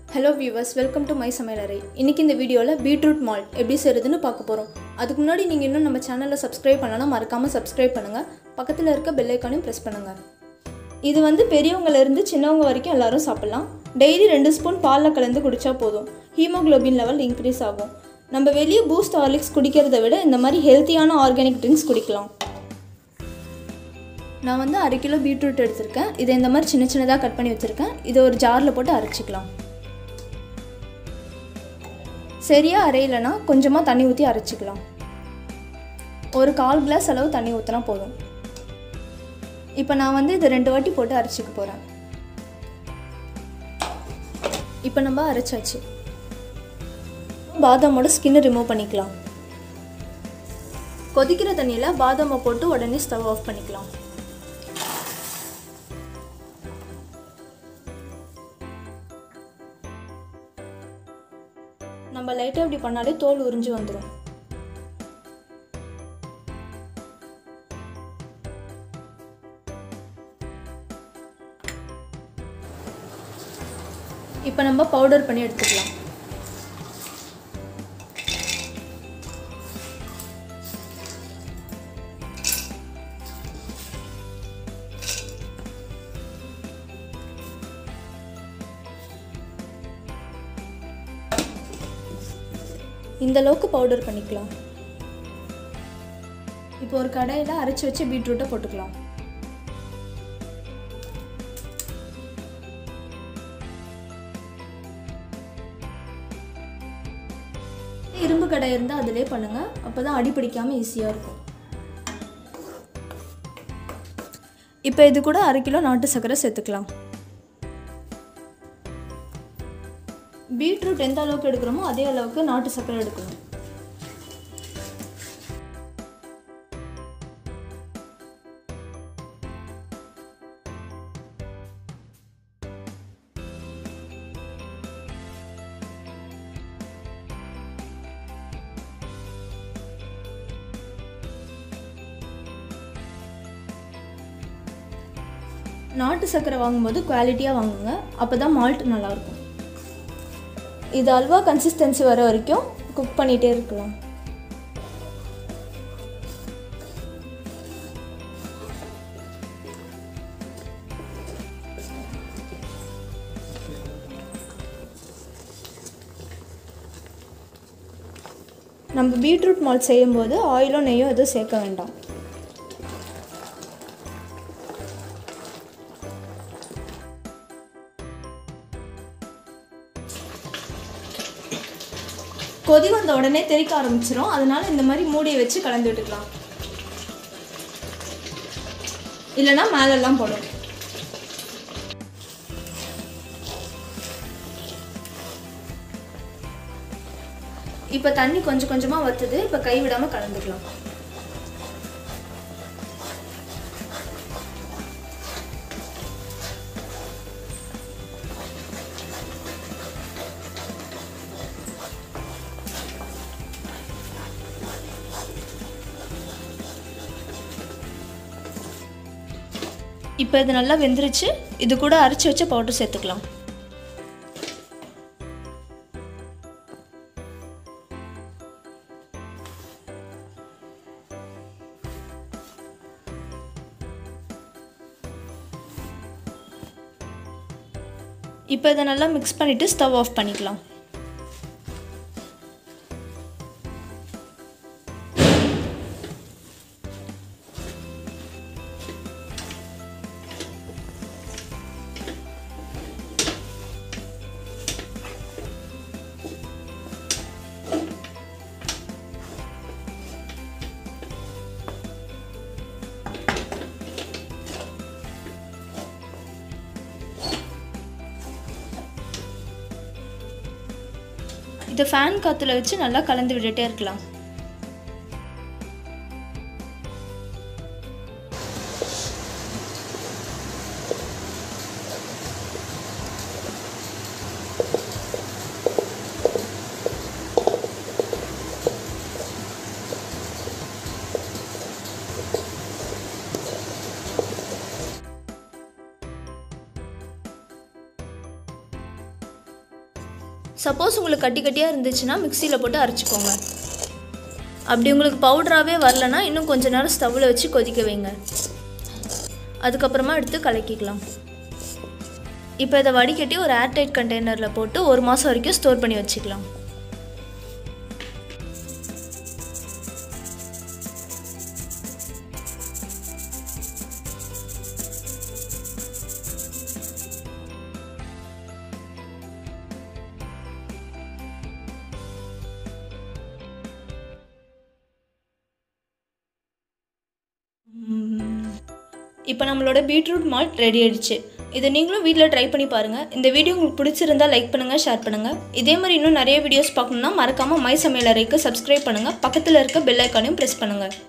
hello viewers welcome to my சமையலறை இன்றைக்கி இந்த வீடியோவில் பீட்ரூட் மால்ட் எப்படி செய்கிறதுன்னு பார்க்க போகிறோம் அதுக்கு முன்னாடி நீங்கள் இன்னும் நம்ம சேனலில் சப்ஸ்கிரைப் பண்ணலாம் மறக்காமல் சப்ஸ்கிரைப் பண்ணுங்கள் பக்கத்தில் இருக்க பெல் ஐக்கானையும் ப்ரெஸ் பண்ணுங்கள் இது வந்து பெரியவங்கலேருந்து சின்னவங்க வரைக்கும் எல்லாரும் சாப்பிட்லாம் டெய்லி ரெண்டு ஸ்பூன் பாலில் கலந்து குடித்தா போதும் ஹீமோகுளோபின் லெவல் இன்க்ரீஸ் ஆகும் நம்ம வெளியே பூஸ்ட் ஹார்லிக்ஸ் குடிக்கிறத விட இந்த மாதிரி ஹெல்த்தியான ஆர்கானிக் ட்ரிங்க்ஸ் குடிக்கலாம் நான் வந்து அரை கிலோ பீட்ரூட் எடுத்திருக்கேன் இதை இந்த மாதிரி சின்ன சின்னதாக கட் பண்ணி வச்சுருக்கேன் இதை ஒரு ஜாரில் போட்டு அரைச்சிக்கலாம் சரியாக அரையலைன்னா கொஞ்சமாக தண்ணி ஊற்றி அரைச்சிக்கலாம் ஒரு கால் கிளாஸ் அளவு தண்ணி ஊற்றினா போதும் இப்போ நான் வந்து இதை ரெண்டு வாட்டி போட்டு அரைச்சிக்க போகிறேன் இப்போ நம்ம அரைச்சாச்சு பாதாமோட ஸ்கின்னை ரிமூவ் பண்ணிக்கலாம் கொதிக்கிற தண்ணியில் பாதாமை போட்டு உடனே ஸ்டவ் ஆஃப் பண்ணிக்கலாம் நம்ம லைட்டாக இப்படி பண்ணாலே தோல் உறிஞ்சு வந்துடும் இப்போ நம்ம பவுடர் பண்ணி எடுத்துக்கலாம் இந்த அளவுக்கு பவுடர் பண்ணிக்கலாம் இப்போ ஒரு கடாயில் அரைச்சி வச்சு பீட்ரூட்டை போட்டுக்கலாம் இரும்பு கடை இருந்தால் அதிலே பண்ணுங்கள் அப்போ தான் அடி பிடிக்காமல் ஈஸியாக இருக்கும் இப்போ இது கூட அரை கிலோ நாட்டு சர்க்கரை சேர்த்துக்கலாம் பீட்ரூட் எந்த அளவுக்கு எடுக்கிறோமோ அதே அளவுக்கு நாட்டு சர்க்கரை எடுக்கணும் நாட்டு சர்க்கரை வாங்கும்போது குவாலிட்டியாக வாங்குங்க அப்போ தான் மால்ட் நல்லாயிருக்கும் இது அல்வா கன்சிஸ்டன்சி வர வரைக்கும் குக் பண்ணிகிட்டே இருக்கலாம் நம்ம பீட்ரூட் மால்ட் செய்யும்போது ஆயிலோ நெய்யோ எதுவும் சேர்க்க வேண்டாம் கொதி வந்த உடனே தெறிக்க ஆரம்பிச்சிரும் அதனால இந்த மாதிரி மூடியை வச்சு கலந்து விட்டுக்கலாம் இல்லைன்னா மேலெல்லாம் போடும் இப்போ தண்ணி கொஞ்சம் கொஞ்சமாக வத்துது இப்போ கை விடாமல் கலந்துக்கலாம் இப்போ இது நல்லா வெந்துருச்சு இது கூட அரைச்சி வச்ச பவுடர் சேர்த்துக்கலாம் இப்போ இதை நல்லா மிக்ஸ் பண்ணிவிட்டு ஸ்டவ் ஆஃப் பண்ணிக்கலாம் இதை ஃபேன் காற்றுல வச்சு நல்லா கலந்து விட்டுட்டே இருக்கலாம் சப்போஸ் உங்களுக்கு கட்டி கட்டியாக இருந்துச்சுன்னா மிக்சியில் போட்டு அரைச்சிக்கோங்க அப்படி உங்களுக்கு பவுடராகவே வரலனா இன்னும் கொஞ்ச நேரம் ஸ்டவ்வில் வச்சு கொதிக்க வைங்க அதுக்கப்புறமா எடுத்து கலக்கிக்கலாம் இப்போ இதை வடிகட்டி ஒரு ஏர்டைட் கண்டெய்னரில் போட்டு ஒரு மாதம் வரைக்கும் ஸ்டோர் பண்ணி வச்சுக்கலாம் இப்போ நம்மளோட பீட்ரூட் மால்ட் ரெடி ஆயிடுச்சு இதை நீங்களும் வீட்டில் ட்ரை பண்ணி பாருங்கள் இந்த வீடியோ உங்களுக்கு பிடிச்சிருந்தா லைக் பண்ணுங்கள் ஷேர் பண்ணுங்கள் இதே மாதிரி இன்னும் நிறைய வீடியோஸ் பார்க்கணுன்னா மறக்காமல் மை சமையலறைக்கு சப்ஸ்கிரைப் பண்ணுங்கள் பக்கத்தில் இருக்க பெல் ஐக்கானையும் ப்ரெஸ் பண்ணுங்கள்